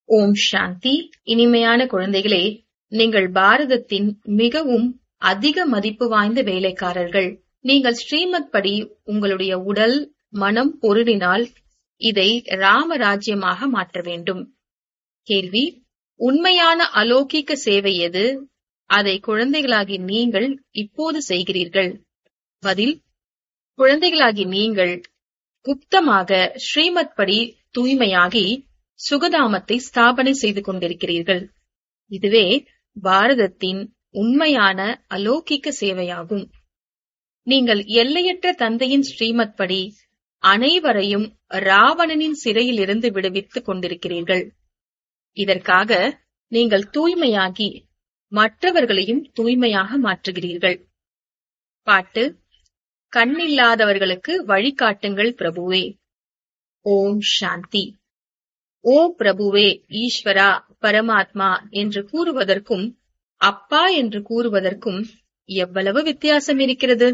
ஓம் சாந்தி இனிமையான குழந்தைகளே நீங்கள் பாரதத்தின் மிகவும் அதிக மதிப்பு வாய்ந்த வேலைக்காரர்கள் நீங்கள் ஸ்ரீமத் படி உங்களுடைய உடல் மனம் பொருளினால் இதை ராமராஜ்யமாக மாற்ற வேண்டும் கேள்வி உண்மையான அலௌகிக்க சேவை எது அதை குழந்தைகளாகி நீங்கள் இப்போது செய்கிறீர்கள் பதில் குழந்தைகளாகி நீங்கள் குப்தமாக ஸ்ரீமத் படி தூய்மையாகி சுகதாமத்தை ஸ்தாபனை செய்து கொண்டிருக்கிறீர்கள் இதுவே பாரதத்தின் உண்மையான அலௌகிக்க சேவையாகும் நீங்கள் எல்லையற்ற தந்தையின் ஸ்ரீமத் படி அனைவரையும் ராவணனின் சிறையில் இருந்து விடுவித்துக் கொண்டிருக்கிறீர்கள் இதற்காக நீங்கள் தூய்மையாகி மற்றவர்களையும் தூய்மையாக மாற்றுகிறீர்கள் பாட்டு கண்ணில்லாதவர்களுக்கு வழிகாட்டுங்கள் பிரபுவே ஓம் சாந்தி ஓ பிரபுவே ஈஸ்வரா பரமாத்மா என்று கூறுவதற்கும் அப்பா என்று கூறுவதற்கும் எவ்வளவு வித்தியாசம் இருக்கிறது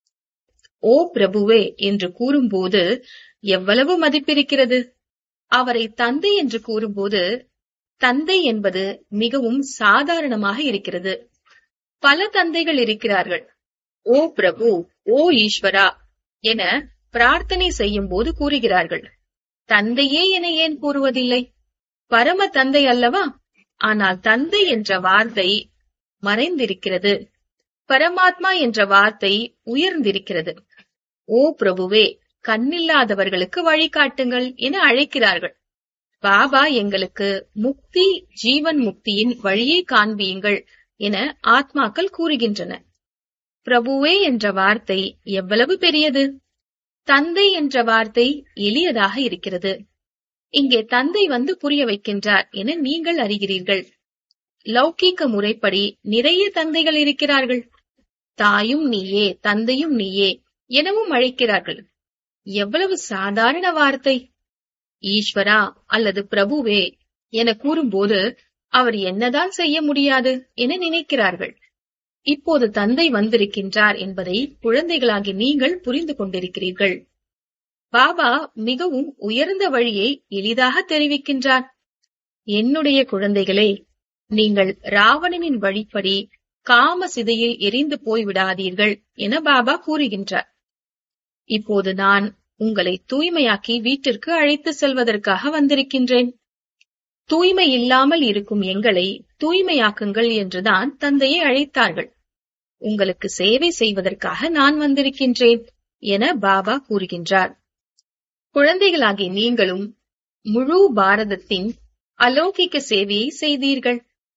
ஓ பிரபுவே என்று கூறும்போது எவ்வளவு மதிப்பிருக்கிறது அவரை தந்தை என்று கூறும்போது தந்தை என்பது மிகவும் சாதாரணமாக இருக்கிறது பல தந்தைகள் இருக்கிறார்கள் ஓ பிரபு ஓ ஈஸ்வரா என பிரார்த்தனை செய்யும் போது கூறுகிறார்கள் தந்தையே என ஏன் கூறுவதில்லை பரம தந்தை அல்லவா ஆனால் தந்தை என்ற வார்த்தை மறைந்திருக்கிறது பரமாத்மா என்ற வார்த்தை உயர்ந்திருக்கிறது ஓ பிரபுவே கண்ணில்லாதவர்களுக்கு வழிகாட்டுங்கள் என அழைக்கிறார்கள் பாபா எங்களுக்கு முக்தி ஜீவன் முக்தியின் வழியை காண்பியுங்கள் என ஆத்மாக்கள் கூறுகின்றன பிரபுவே என்ற வார்த்தை எவ்வளவு பெரியது தந்தை என்ற வார்த்தை எளியதாக இருக்கிறது இங்கே தந்தை வந்து புரிய வைக்கின்றார் என நீங்கள் அறிகிறீர்கள் லௌகீக முறைப்படி நிறைய தந்தைகள் இருக்கிறார்கள் தாயும் நீயே தந்தையும் நீயே எனவும் அழைக்கிறார்கள் எவ்வளவு சாதாரண வார்த்தை ஈஸ்வரா அல்லது பிரபுவே என கூறும்போது அவர் என்னதான் செய்ய முடியாது என நினைக்கிறார்கள் இப்போது தந்தை வந்திருக்கின்றார் என்பதை குழந்தைகளாகி நீங்கள் புரிந்து கொண்டிருக்கிறீர்கள் பாபா மிகவும் உயர்ந்த வழியை எளிதாக தெரிவிக்கின்றார் என்னுடைய குழந்தைகளே நீங்கள் ராவணனின் வழிப்படி காம சிதையில் எரிந்து போய்விடாதீர்கள் என பாபா கூறுகின்றார் இப்போது நான் உங்களை தூய்மையாக்கி வீட்டிற்கு அழைத்து செல்வதற்காக வந்திருக்கின்றேன் தூய்மை இல்லாமல் இருக்கும் எங்களை தூய்மையாக்குங்கள் என்றுதான் தந்தையை அழைத்தார்கள் உங்களுக்கு சேவை செய்வதற்காக நான் வந்திருக்கின்றேன் என பாபா கூறுகின்றார் குழந்தைகளாகி நீங்களும் முழு பாரதத்தின் அலௌகிக்க சேவையை செய்தீர்கள்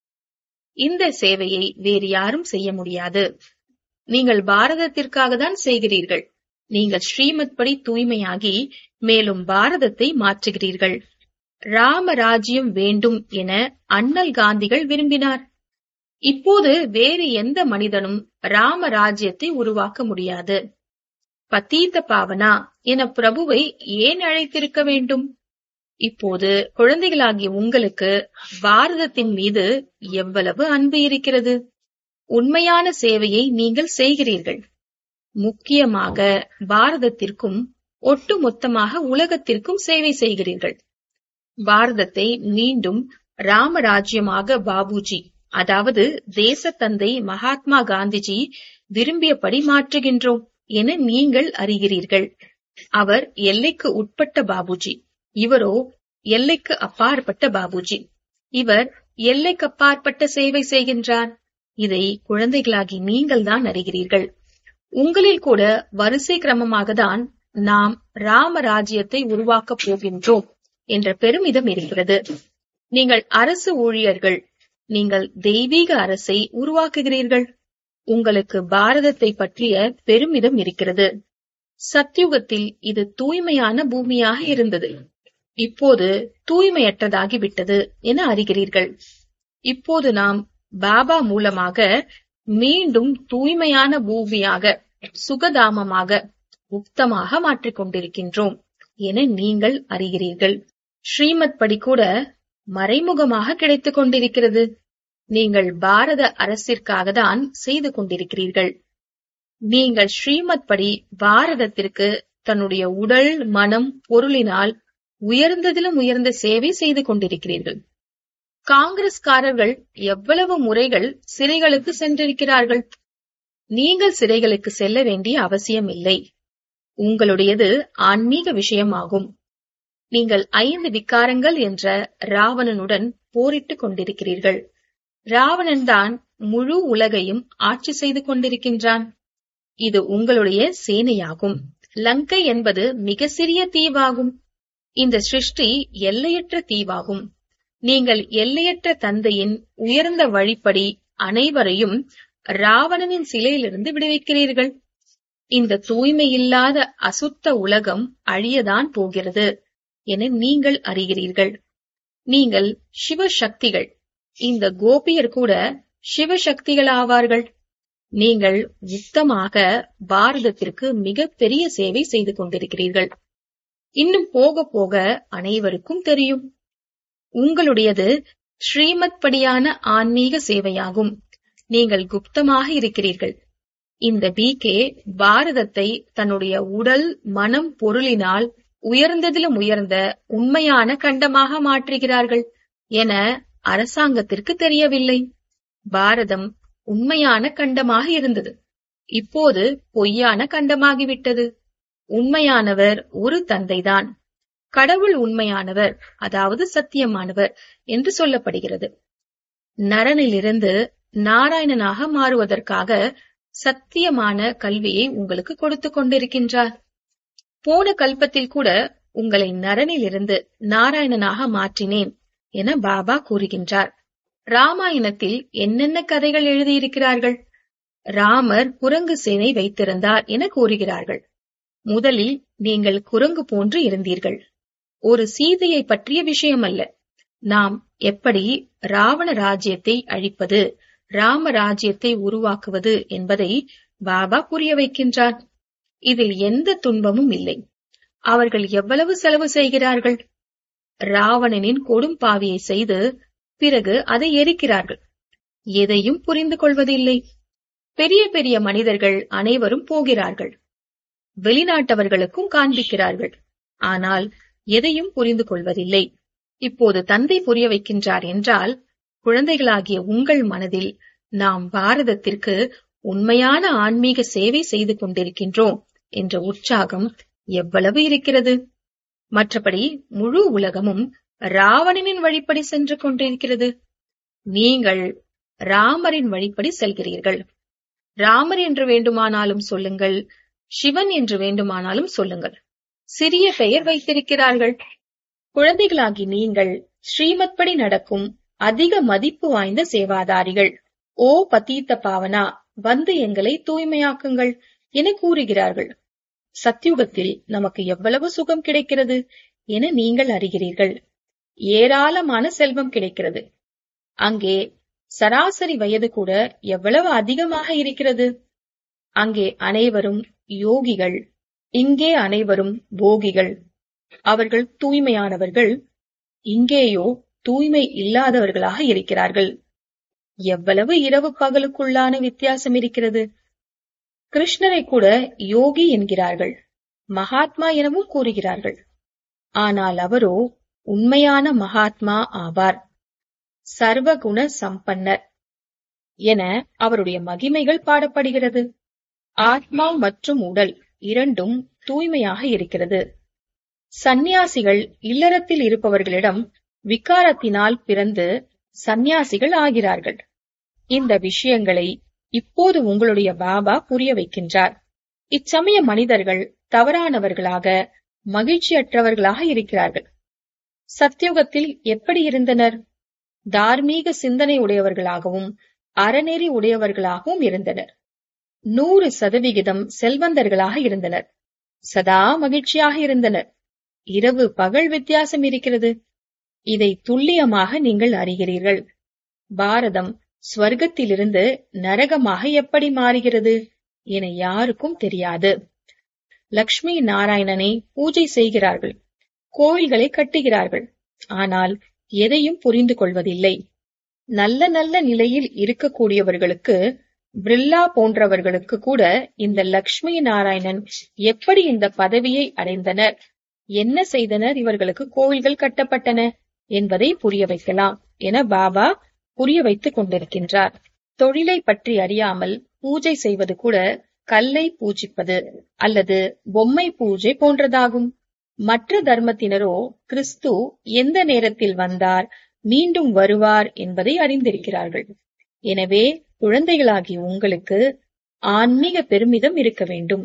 இந்த சேவையை வேறு யாரும் செய்ய முடியாது நீங்கள் பாரதத்திற்காக தான் செய்கிறீர்கள் நீங்கள் ஸ்ரீமத் படி தூய்மையாகி மேலும் பாரதத்தை மாற்றுகிறீர்கள் ராமராஜ்யம் வேண்டும் என அண்ணல் காந்திகள் விரும்பினார் இப்போது வேறு எந்த மனிதனும் ராமராஜ்யத்தை உருவாக்க முடியாது பத்தீத்த பாவனா என பிரபுவை ஏன் அழைத்திருக்க வேண்டும் இப்போது குழந்தைகளாகிய உங்களுக்கு பாரதத்தின் மீது எவ்வளவு அன்பு இருக்கிறது உண்மையான சேவையை நீங்கள் செய்கிறீர்கள் முக்கியமாக பாரதத்திற்கும் ஒட்டுமொத்தமாக உலகத்திற்கும் சேவை செய்கிறீர்கள் பாரதத்தை மீண்டும் ராமராஜ்யமாக பாபுஜி அதாவது தேசத்தந்தை மகாத்மா காந்திஜி விரும்பியபடி மாற்றுகின்றோம் என நீங்கள் அறிகிறீர்கள் அவர் எல்லைக்கு உட்பட்ட பாபுஜி இவரோ எல்லைக்கு அப்பாற்பட்ட பாபுஜி இவர் எல்லைக்கு அப்பாற்பட்ட சேவை செய்கின்றார் இதை குழந்தைகளாகி நீங்கள் தான் அறிகிறீர்கள் உங்களில் கூட வரிசை கிரமமாக தான் நாம் ராமராஜ்யத்தை உருவாக்கப் போகின்றோம் என்ற பெருமிதம் இருக்கிறது நீங்கள் அரசு ஊழியர்கள் நீங்கள் தெய்வீக அரசை உருவாக்குகிறீர்கள் உங்களுக்கு பாரதத்தை பற்றிய பெருமிதம் இருக்கிறது சத்யுகத்தில் இது தூய்மையான பூமியாக இருந்தது இப்போது தூய்மையற்றதாகிவிட்டது என அறிகிறீர்கள் இப்போது நாம் பாபா மூலமாக மீண்டும் தூய்மையான பூமியாக சுகதாமமாக உத்தமாக மாற்றிக் கொண்டிருக்கின்றோம் என நீங்கள் அறிகிறீர்கள் ஸ்ரீமத் படி கூட மறைமுகமாக கிடைத்துக் கொண்டிருக்கிறது நீங்கள் பாரத அரசிற்காக தான் செய்து கொண்டிருக்கிறீர்கள் நீங்கள் ஸ்ரீமத் படி பாரதத்திற்கு தன்னுடைய உடல் மனம் பொருளினால் உயர்ந்ததிலும் உயர்ந்த சேவை செய்து கொண்டிருக்கிறீர்கள் காங்கிரஸ்காரர்கள் எவ்வளவு முறைகள் சிறைகளுக்கு சென்றிருக்கிறார்கள் நீங்கள் சிறைகளுக்கு செல்ல வேண்டிய அவசியம் இல்லை உங்களுடையது ஆன்மீக விஷயமாகும் நீங்கள் ஐந்து விக்காரங்கள் என்ற ராவணனுடன் போரிட்டுக் கொண்டிருக்கிறீர்கள் ராவணன்தான் முழு உலகையும் ஆட்சி செய்து கொண்டிருக்கின்றான் இது உங்களுடைய சேனையாகும் லங்கை என்பது மிக சிறிய தீவாகும் இந்த சிருஷ்டி எல்லையற்ற தீவாகும் நீங்கள் எல்லையற்ற தந்தையின் உயர்ந்த வழிப்படி அனைவரையும் ராவணனின் சிலையிலிருந்து விடுவிக்கிறீர்கள் இந்த தூய்மையில்லாத அசுத்த உலகம் அழியதான் போகிறது என நீங்கள் அறிகிறீர்கள் நீங்கள் சிவசக்திகள் இந்த கோபியர் கூட சிவசக்திகள் ஆவார்கள் நீங்கள் யுத்தமாக பாரதத்திற்கு மிக பெரிய சேவை செய்து கொண்டிருக்கிறீர்கள் இன்னும் போக போக அனைவருக்கும் தெரியும் உங்களுடையது ஸ்ரீமத் படியான ஆன்மீக சேவையாகும் நீங்கள் குப்தமாக இருக்கிறீர்கள் இந்த பிகே பாரதத்தை தன்னுடைய உடல் மனம் பொருளினால் உயர்ந்ததிலும் உயர்ந்த உண்மையான கண்டமாக மாற்றுகிறார்கள் என அரசாங்கத்திற்கு தெரியவில்லை பாரதம் உண்மையான கண்டமாக இருந்தது இப்போது பொய்யான கண்டமாகிவிட்டது உண்மையானவர் ஒரு தந்தைதான் கடவுள் உண்மையானவர் அதாவது சத்தியமானவர் என்று சொல்லப்படுகிறது நரனிலிருந்து நாராயணனாக மாறுவதற்காக சத்தியமான கல்வியை உங்களுக்கு கொடுத்து கொண்டிருக்கின்றார் போன கல்பத்தில் கூட உங்களை நரனிலிருந்து நாராயணனாக மாற்றினேன் என பாபா கூறுகின்றார் ராமாயணத்தில் என்னென்ன கதைகள் எழுதியிருக்கிறார்கள் ராமர் குரங்கு சேனை வைத்திருந்தார் என கூறுகிறார்கள் முதலில் நீங்கள் குரங்கு போன்று இருந்தீர்கள் ஒரு சீதையை பற்றிய விஷயம் அல்ல நாம் எப்படி ராவண ராஜ்யத்தை அழிப்பது ராம ராஜ்யத்தை உருவாக்குவது என்பதை பாபா புரிய வைக்கின்றார் இதில் எந்த துன்பமும் இல்லை அவர்கள் எவ்வளவு செலவு செய்கிறார்கள் ராவணனின் கொடும் பாவியை செய்து பிறகு அதை எரிக்கிறார்கள் எதையும் புரிந்து கொள்வதில்லை பெரிய பெரிய மனிதர்கள் அனைவரும் போகிறார்கள் வெளிநாட்டவர்களுக்கும் காண்பிக்கிறார்கள் ஆனால் எதையும் புரிந்து கொள்வதில்லை இப்போது தந்தை புரிய வைக்கின்றார் என்றால் குழந்தைகளாகிய உங்கள் மனதில் நாம் பாரதத்திற்கு உண்மையான ஆன்மீக சேவை செய்து கொண்டிருக்கின்றோம் என்ற உற்சாகம் எவ்வளவு இருக்கிறது மற்றபடி முழு உலகமும் ராவணனின் வழிப்படி சென்று கொண்டிருக்கிறது நீங்கள் ராமரின் வழிப்படி செல்கிறீர்கள் ராமர் என்று வேண்டுமானாலும் சொல்லுங்கள் சிவன் என்று வேண்டுமானாலும் சொல்லுங்கள் சிறிய பெயர் வைத்திருக்கிறார்கள் குழந்தைகளாகி நீங்கள் ஸ்ரீமத் படி நடக்கும் அதிக மதிப்பு வாய்ந்த சேவாதாரிகள் ஓ பதீத்த பாவனா வந்து எங்களை தூய்மையாக்குங்கள் என கூறுகிறார்கள் சத்யுகத்தில் நமக்கு எவ்வளவு சுகம் கிடைக்கிறது என நீங்கள் அறிகிறீர்கள் ஏராளமான செல்வம் கிடைக்கிறது அங்கே சராசரி வயது கூட எவ்வளவு அதிகமாக இருக்கிறது அங்கே அனைவரும் யோகிகள் இங்கே அனைவரும் போகிகள் அவர்கள் தூய்மையானவர்கள் இங்கேயோ தூய்மை இல்லாதவர்களாக இருக்கிறார்கள் எவ்வளவு இரவு பகலுக்குள்ளான வித்தியாசம் இருக்கிறது கிருஷ்ணரை கூட யோகி என்கிறார்கள் மகாத்மா எனவும் கூறுகிறார்கள் ஆனால் அவரோ உண்மையான மகாத்மா ஆவார் சர்வகுண சம்பன்னர் என அவருடைய மகிமைகள் பாடப்படுகிறது ஆத்மா மற்றும் உடல் இரண்டும் தூய்மையாக இருக்கிறது சந்நியாசிகள் இல்லறத்தில் இருப்பவர்களிடம் விகாரத்தினால் பிறந்து சந்நியாசிகள் ஆகிறார்கள் இந்த விஷயங்களை இப்போது உங்களுடைய பாபா புரிய வைக்கின்றார் இச்சமய மனிதர்கள் தவறானவர்களாக மகிழ்ச்சியற்றவர்களாக இருக்கிறார்கள் சத்தியுகத்தில் எப்படி இருந்தனர் தார்மீக சிந்தனை உடையவர்களாகவும் அறநெறி உடையவர்களாகவும் இருந்தனர் நூறு சதவிகிதம் செல்வந்தர்களாக இருந்தனர் சதா மகிழ்ச்சியாக இருந்தனர் இரவு பகல் வித்தியாசம் இருக்கிறது இதை துல்லியமாக நீங்கள் அறிகிறீர்கள் பாரதம் ஸ்வர்க்கத்திலிருந்து நரகமாக எப்படி மாறுகிறது என யாருக்கும் தெரியாது லக்ஷ்மி நாராயணனை பூஜை செய்கிறார்கள் கோயில்களை கட்டுகிறார்கள் ஆனால் எதையும் புரிந்து கொள்வதில்லை நல்ல நல்ல நிலையில் இருக்கக்கூடியவர்களுக்கு பிர்லா போன்றவர்களுக்கு கூட இந்த லக்ஷ்மி நாராயணன் எப்படி இந்த பதவியை அடைந்தனர் என்ன செய்தனர் இவர்களுக்கு கோவில்கள் கட்டப்பட்டன என்பதை புரிய வைக்கலாம் என பாபா புரிய வைத்துக் கொண்டிருக்கின்றார் தொழிலை பற்றி அறியாமல் பூஜை செய்வது கூட கல்லை பூஜிப்பது அல்லது பொம்மை பூஜை போன்றதாகும் மற்ற தர்மத்தினரோ கிறிஸ்து எந்த நேரத்தில் வந்தார் மீண்டும் வருவார் என்பதை அறிந்திருக்கிறார்கள் எனவே குழந்தைகளாகிய உங்களுக்கு ஆன்மீக பெருமிதம் இருக்க வேண்டும்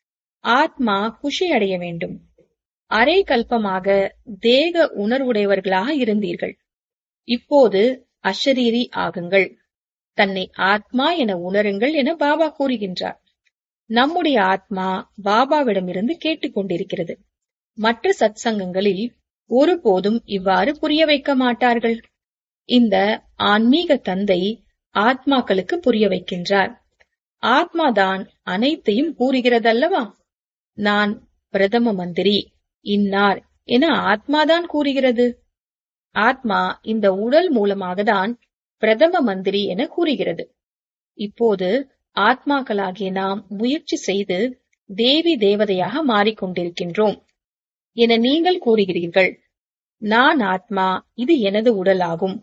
ஆத்மா குஷி அடைய வேண்டும் அரை கல்பமாக தேக உணர்வுடையவர்களாக இருந்தீர்கள் இப்போது அஷரீரி ஆகுங்கள் தன்னை ஆத்மா என உணருங்கள் என பாபா கூறுகின்றார் நம்முடைய ஆத்மா பாபாவிடமிருந்து கேட்டுக்கொண்டிருக்கிறது மற்ற சத்சங்கங்களில் ஒருபோதும் இவ்வாறு புரிய வைக்க மாட்டார்கள் இந்த ஆன்மீக தந்தை ஆத்மாக்களுக்கு புரிய வைக்கின்றார் ஆத்மாதான் அனைத்தையும் கூறுகிறதல்லவா நான் பிரதம மந்திரி இன்னார் என ஆத்மாதான் கூறுகிறது ஆத்மா இந்த உடல் மூலமாக தான் பிரதம மந்திரி என கூறுகிறது இப்போது ஆத்மாக்களாகிய நாம் முயற்சி செய்து தேவி தேவதையாக மாறிக்கொண்டிருக்கின்றோம் என நீங்கள் கூறுகிறீர்கள் நான் ஆத்மா இது எனது உடலாகும்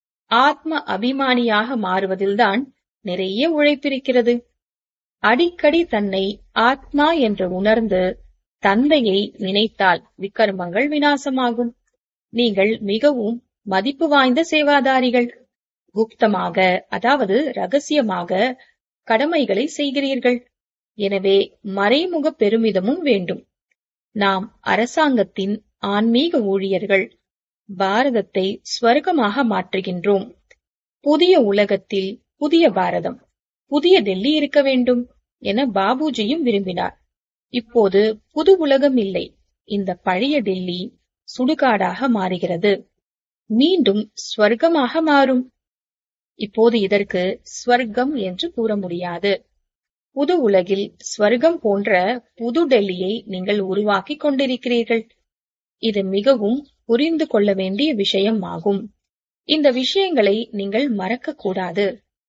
ஆத்ம அபிமானியாக மாறுவதில்தான் நிறைய உழைப்பிருக்கிறது அடிக்கடி தன்னை ஆத்மா என்று உணர்ந்து தந்தையை நினைத்தால் விக்கர்மங்கள் வினாசமாகும் நீங்கள் மிகவும் மதிப்பு வாய்ந்த சேவாதாரிகள் குப்தமாக அதாவது ரகசியமாக கடமைகளை செய்கிறீர்கள் எனவே மறைமுக பெருமிதமும் வேண்டும் நாம் அரசாங்கத்தின் ஆன்மீக ஊழியர்கள் பாரதத்தை ஸ்வர்க்கமாக மாற்றுகின்றோம் புதிய உலகத்தில் புதிய பாரதம் புதிய டெல்லி இருக்க வேண்டும் என பாபுஜியும் விரும்பினார் இப்போது புது உலகம் இல்லை இந்த பழைய டெல்லி சுடுகாடாக மாறுகிறது மீண்டும் ஸ்வர்க்கமாக மாறும் இப்போது இதற்கு ஸ்வர்க்கம் என்று கூற முடியாது புது உலகில் ஸ்வர்க்கம் போன்ற புது டெல்லியை நீங்கள் உருவாக்கிக் கொண்டிருக்கிறீர்கள் இது மிகவும் புரிந்து கொள்ள வேண்டிய விஷயம் ஆகும் இந்த விஷயங்களை நீங்கள் மறக்கக்கூடாது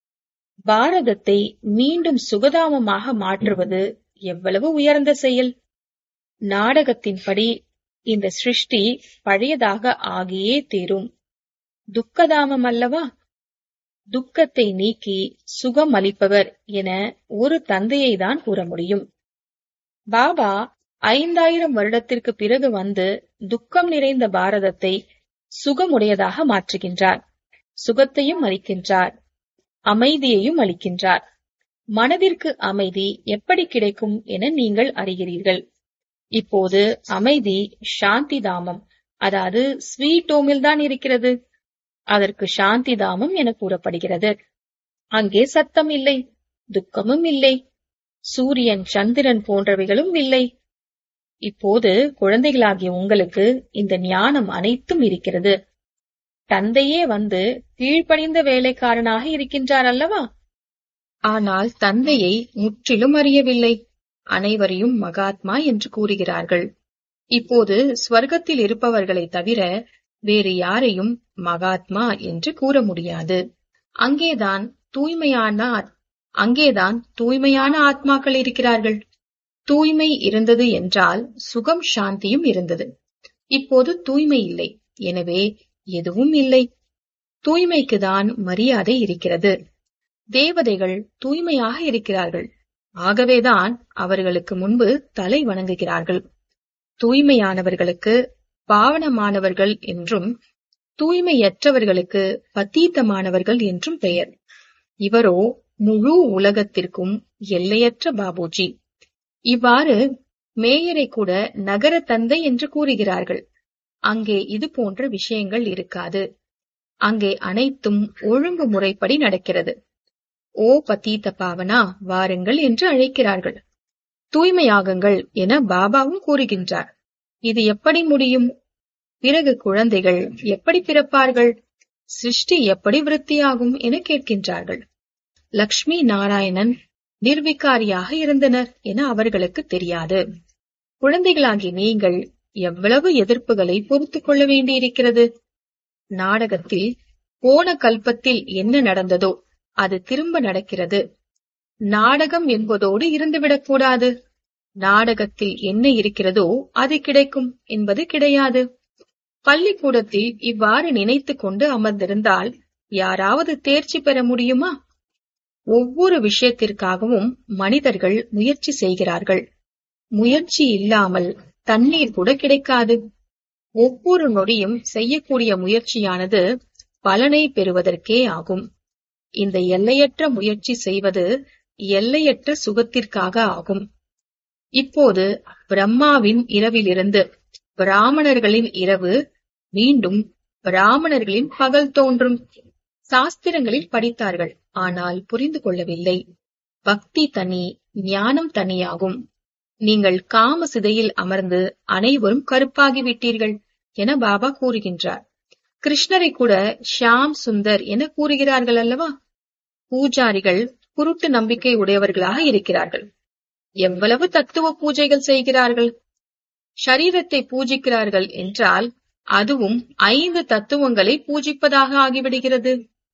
பாரதத்தை மீண்டும் சுகதாமமாக மாற்றுவது எவ்வளவு உயர்ந்த செயல் நாடகத்தின்படி இந்த சிருஷ்டி பழையதாக ஆகியே தீரும் துக்கதாமம் அல்லவா துக்கத்தை நீக்கி சுகம் அளிப்பவர் என ஒரு தந்தையை தான் கூற முடியும் பாபா ஐந்தாயிரம் வருடத்திற்கு பிறகு வந்து துக்கம் நிறைந்த பாரதத்தை சுகமுடையதாக மாற்றுகின்றார் சுகத்தையும் அளிக்கின்றார் அமைதியையும் அளிக்கின்றார் மனதிற்கு அமைதி எப்படி கிடைக்கும் என நீங்கள் அறிகிறீர்கள் இப்போது அமைதி சாந்தி தாமம் அதாவது ஸ்வீட் ஹோமில் தான் இருக்கிறது அதற்கு சாந்தி தாமம் என கூறப்படுகிறது அங்கே சத்தம் இல்லை துக்கமும் இல்லை சூரியன் சந்திரன் போன்றவைகளும் இல்லை இப்போது குழந்தைகளாகிய உங்களுக்கு இந்த ஞானம் அனைத்தும் இருக்கிறது தந்தையே வந்து கீழ்ப்படிந்த வேலைக்காரனாக இருக்கின்றார் அல்லவா ஆனால் தந்தையை முற்றிலும் அறியவில்லை அனைவரையும் மகாத்மா என்று கூறுகிறார்கள் இப்போது ஸ்வர்க்கத்தில் இருப்பவர்களை தவிர வேறு யாரையும் மகாத்மா என்று கூற முடியாது அங்கேதான் தூய்மையான அங்கேதான் தூய்மையான ஆத்மாக்கள் இருக்கிறார்கள் தூய்மை இருந்தது என்றால் சுகம் சாந்தியும் இருந்தது இப்போது தூய்மை இல்லை எனவே எதுவும் இல்லை தூய்மைக்குதான் மரியாதை இருக்கிறது தேவதைகள் தூய்மையாக இருக்கிறார்கள் ஆகவேதான் அவர்களுக்கு முன்பு தலை வணங்குகிறார்கள் தூய்மையானவர்களுக்கு பாவனமானவர்கள் என்றும் தூய்மையற்றவர்களுக்கு பத்தீத்தமானவர்கள் என்றும் பெயர் இவரோ முழு உலகத்திற்கும் எல்லையற்ற பாபுஜி இவ்வாறு மேயரை கூட நகர தந்தை என்று கூறுகிறார்கள் அங்கே இது போன்ற விஷயங்கள் இருக்காது அங்கே அனைத்தும் ஒழுங்கு முறைப்படி நடக்கிறது ஓ பத்தீத்த பாவனா வாருங்கள் என்று அழைக்கிறார்கள் தூய்மையாகுங்கள் என பாபாவும் கூறுகின்றார் இது எப்படி முடியும் பிறகு குழந்தைகள் எப்படி பிறப்பார்கள் சிருஷ்டி எப்படி விருத்தியாகும் என கேட்கின்றார்கள் லக்ஷ்மி நாராயணன் நிர்விகாரியாக இருந்தனர் என அவர்களுக்கு தெரியாது குழந்தைகளாகி நீங்கள் எவ்வளவு எதிர்ப்புகளை பொறுத்துக் கொள்ள வேண்டியிருக்கிறது நாடகத்தில் போன கல்பத்தில் என்ன நடந்ததோ அது திரும்ப நடக்கிறது நாடகம் என்பதோடு இருந்துவிடக்கூடாது நாடகத்தில் என்ன இருக்கிறதோ அது கிடைக்கும் என்பது கிடையாது பள்ளிக்கூடத்தில் இவ்வாறு நினைத்துக் கொண்டு அமர்ந்திருந்தால் யாராவது தேர்ச்சி பெற முடியுமா ஒவ்வொரு விஷயத்திற்காகவும் மனிதர்கள் முயற்சி செய்கிறார்கள் முயற்சி இல்லாமல் தண்ணீர் கூட கிடைக்காது ஒவ்வொரு நொடியும் செய்யக்கூடிய முயற்சியானது பலனை பெறுவதற்கே ஆகும் இந்த எல்லையற்ற முயற்சி செய்வது எல்லையற்ற சுகத்திற்காக ஆகும் இப்போது பிரம்மாவின் இரவிலிருந்து பிராமணர்களின் இரவு மீண்டும் பிராமணர்களின் பகல் தோன்றும் சாஸ்திரங்களில் படித்தார்கள் ஆனால் புரிந்து கொள்ளவில்லை பக்தி தனி ஞானம் தனியாகும் நீங்கள் காம சிதையில் அமர்ந்து அனைவரும் கருப்பாகிவிட்டீர்கள் என பாபா கூறுகின்றார் கிருஷ்ணரை கூட ஷாம் சுந்தர் என கூறுகிறார்கள் அல்லவா பூஜாரிகள் குருட்டு நம்பிக்கை உடையவர்களாக இருக்கிறார்கள் எவ்வளவு தத்துவ பூஜைகள் செய்கிறார்கள் ஷரீரத்தை பூஜிக்கிறார்கள் என்றால் அதுவும் ஐந்து தத்துவங்களை பூஜிப்பதாக ஆகிவிடுகிறது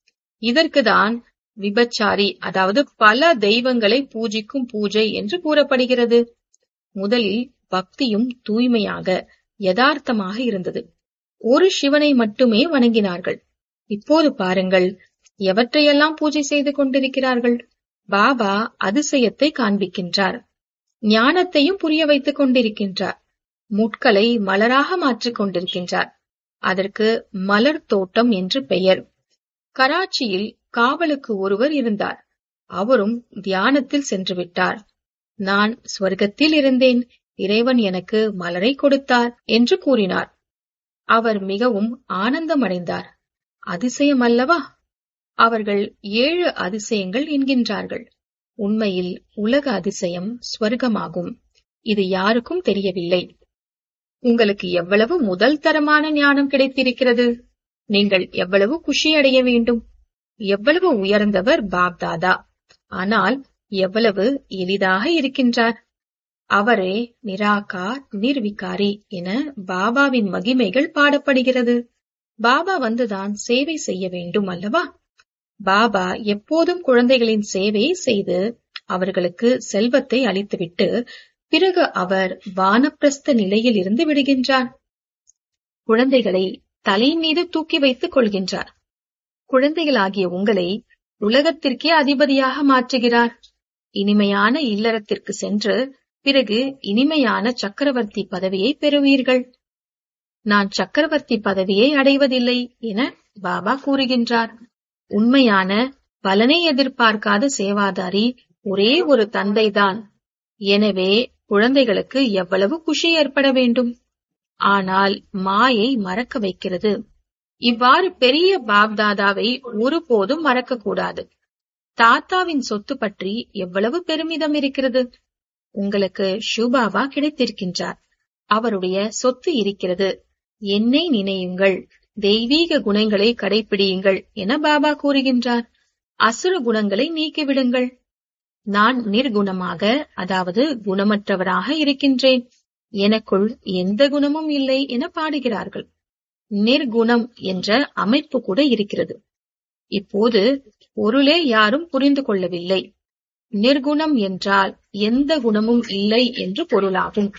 இதற்குதான் விபச்சாரி அதாவது பல தெய்வங்களை பூஜிக்கும் பூஜை என்று கூறப்படுகிறது முதலில் பக்தியும் தூய்மையாக யதார்த்தமாக இருந்தது ஒரு சிவனை மட்டுமே வணங்கினார்கள் இப்போது பாருங்கள் எவற்றையெல்லாம் பூஜை செய்து கொண்டிருக்கிறார்கள் பாபா அதிசயத்தை காண்பிக்கின்றார் ஞானத்தையும் புரிய வைத்துக் கொண்டிருக்கின்றார் முட்களை மலராக மாற்றிக் கொண்டிருக்கின்றார் அதற்கு மலர் தோட்டம் என்று பெயர் கராச்சியில் காவலுக்கு ஒருவர் இருந்தார் அவரும் தியானத்தில் சென்று விட்டார் நான் ஸ்வர்க்கத்தில் இருந்தேன் இறைவன் எனக்கு மலரை கொடுத்தார் என்று கூறினார் அவர் மிகவும் ஆனந்தமடைந்தார் அதிசயம் அல்லவா அவர்கள் ஏழு அதிசயங்கள் என்கின்றார்கள் உண்மையில் உலக அதிசயம் ஸ்வர்க்கமாகும் இது யாருக்கும் தெரியவில்லை உங்களுக்கு எவ்வளவு முதல் தரமான ஞானம் கிடைத்திருக்கிறது நீங்கள் எவ்வளவு குஷி அடைய வேண்டும் எவ்வளவு உயர்ந்தவர் பாப்தாதா ஆனால் எவ்வளவு எளிதாக இருக்கின்றார் அவரே நிராகார் நிர்விகாரி என பாபாவின் மகிமைகள் பாடப்படுகிறது பாபா வந்துதான் சேவை செய்ய வேண்டும் அல்லவா பாபா எப்போதும் குழந்தைகளின் சேவையை செய்து அவர்களுக்கு செல்வத்தை அளித்துவிட்டு பிறகு அவர் வானப்பிரஸ்த நிலையில் இருந்து விடுகின்றார் குழந்தைகளை தலை மீது தூக்கி வைத்துக் கொள்கின்றார் குழந்தைகளாகிய உங்களை உலகத்திற்கே அதிபதியாக மாற்றுகிறார் இனிமையான இல்லறத்திற்கு சென்று பிறகு இனிமையான சக்கரவர்த்தி பதவியை பெறுவீர்கள் நான் சக்கரவர்த்தி பதவியை அடைவதில்லை என பாபா கூறுகின்றார் உண்மையான பலனை எதிர்பார்க்காத சேவாதாரி ஒரே ஒரு தந்தைதான் எனவே குழந்தைகளுக்கு எவ்வளவு குஷி ஏற்பட வேண்டும் ஆனால் மாயை மறக்க வைக்கிறது இவ்வாறு பெரிய பாப்தாதாவை ஒருபோதும் மறக்கக்கூடாது தாத்தாவின் சொத்து பற்றி எவ்வளவு பெருமிதம் இருக்கிறது உங்களுக்கு ஷுபாபா கிடைத்திருக்கின்றார் அவருடைய சொத்து இருக்கிறது என்னை நினையுங்கள் தெய்வீக குணங்களை கடைபிடியுங்கள் என பாபா கூறுகின்றார் அசுர குணங்களை நீக்கிவிடுங்கள் நான் நிர்குணமாக அதாவது குணமற்றவராக இருக்கின்றேன் எனக்குள் எந்த குணமும் இல்லை என பாடுகிறார்கள் நிர்குணம் என்ற அமைப்பு கூட இருக்கிறது இப்போது பொருளே யாரும் புரிந்து கொள்ளவில்லை நிர்குணம் என்றால் எந்த குணமும் இல்லை என்று பொருளாகும்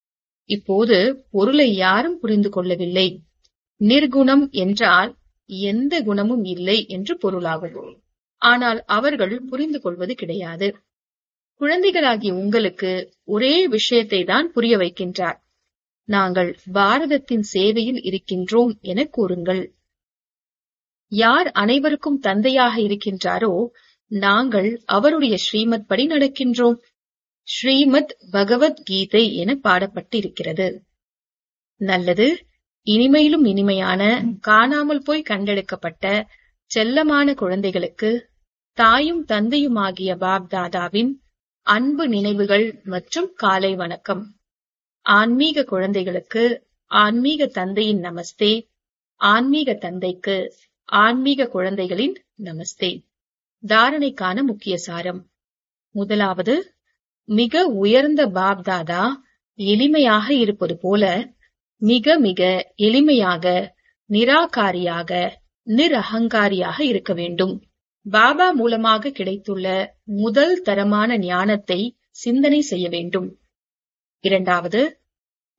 இப்போது பொருளை யாரும் புரிந்து கொள்ளவில்லை நிர்குணம் என்றால் எந்த குணமும் இல்லை என்று பொருளாகும் ஆனால் அவர்கள் புரிந்து கொள்வது கிடையாது குழந்தைகளாகிய உங்களுக்கு ஒரே விஷயத்தை தான் புரிய வைக்கின்றார் நாங்கள் பாரதத்தின் சேவையில் இருக்கின்றோம் என கூறுங்கள் யார் அனைவருக்கும் தந்தையாக இருக்கின்றாரோ நாங்கள் அவருடைய ஸ்ரீமத் படி நடக்கின்றோம் ஸ்ரீமத் பகவத் கீதை என பாடப்பட்டிருக்கிறது நல்லது இனிமையிலும் இனிமையான காணாமல் போய் கண்டெடுக்கப்பட்ட செல்லமான குழந்தைகளுக்கு தாயும் தந்தையுமாகிய பாப் தாதாவின் அன்பு நினைவுகள் மற்றும் காலை வணக்கம் ஆன்மீக குழந்தைகளுக்கு ஆன்மீக தந்தையின் நமஸ்தே ஆன்மீக தந்தைக்கு ஆன்மீக குழந்தைகளின் நமஸ்தே தாரணைக்கான முக்கிய சாரம் முதலாவது மிக உயர்ந்த பாப் தாதா எளிமையாக இருப்பது போல மிக மிக எளிமையாக நிராகாரியாக நிரகங்காரியாக இருக்க வேண்டும் பாபா மூலமாக கிடைத்துள்ள முதல் தரமான ஞானத்தை சிந்தனை செய்ய வேண்டும் இரண்டாவது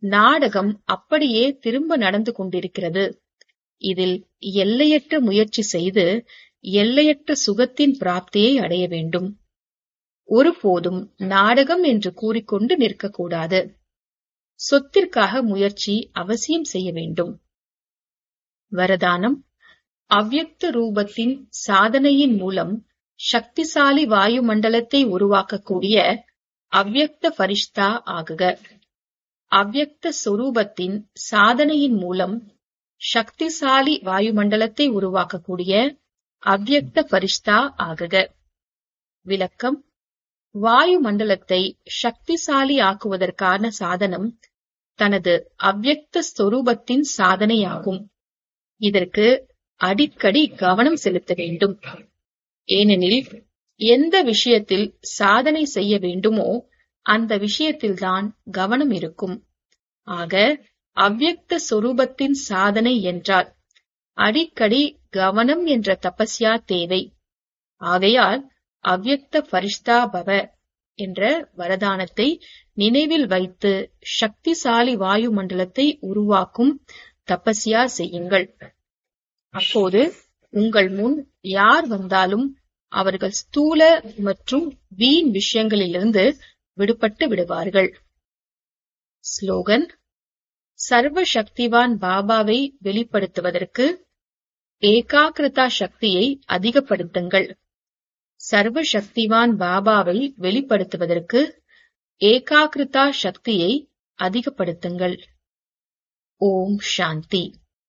நாடகம் அப்படியே திரும்ப நடந்து கொண்டிருக்கிறது இதில் எல்லையற்ற முயற்சி செய்து எல்லையற்ற சுகத்தின் பிராப்தியை அடைய வேண்டும் ஒருபோதும் நாடகம் என்று கூறிக்கொண்டு நிற்கக்கூடாது சொத்திற்காக முயற்சி அவசியம் செய்ய வேண்டும் வரதானம் அவ்யக்த ரூபத்தின் சாதனையின் மூலம் சக்திசாலி வாயுமண்டலத்தை உருவாக்கக்கூடிய அவ்யக்த பரிஷ்தா ஆகுக அவ்யக்த சொரூபத்தின் சாதனையின் மூலம் சக்திசாலி வாயுமண்டலத்தை உருவாக்கக்கூடிய அவ்யக்த பரிஷ்தா ஆகுக விளக்கம் வாயுமண்டலத்தை சக்திசாலி ஆக்குவதற்கான சாதனம் தனது அவ்யக்த ஸ்வரூபத்தின் சாதனையாகும் இதற்கு அடிக்கடி கவனம் செலுத்த வேண்டும் ஏனெனில் எந்த விஷயத்தில் சாதனை செய்ய வேண்டுமோ அந்த விஷயத்தில்தான் கவனம் இருக்கும் ஆக அவ்யக்த சொரூபத்தின் சாதனை என்றால் அடிக்கடி கவனம் என்ற தபஸ்யா தேவை ஆகையால் அவ்யக்த பரிஷ்தா பவ என்ற வரதானத்தை நினைவில் வைத்து சக்திசாலி வாயு மண்டலத்தை உருவாக்கும் தபஸ்யா செய்யுங்கள் அப்போது உங்கள் முன் யார் வந்தாலும் அவர்கள் ஸ்தூல மற்றும் வீண் விஷயங்களிலிருந்து விடுபட்டு விடுவார்கள் ஸ்லோகன் சர்வ சக்திவான் பாபாவை வெளிப்படுத்துவதற்கு ஏகாகிருதா சக்தியை அதிகப்படுத்துங்கள் சர்வ சக்திவான் பாபாவை வெளிப்படுத்துவதற்கு ஏகாகிருதா சக்தியை அதிகப்படுத்துங்கள் ஓம் சாந்தி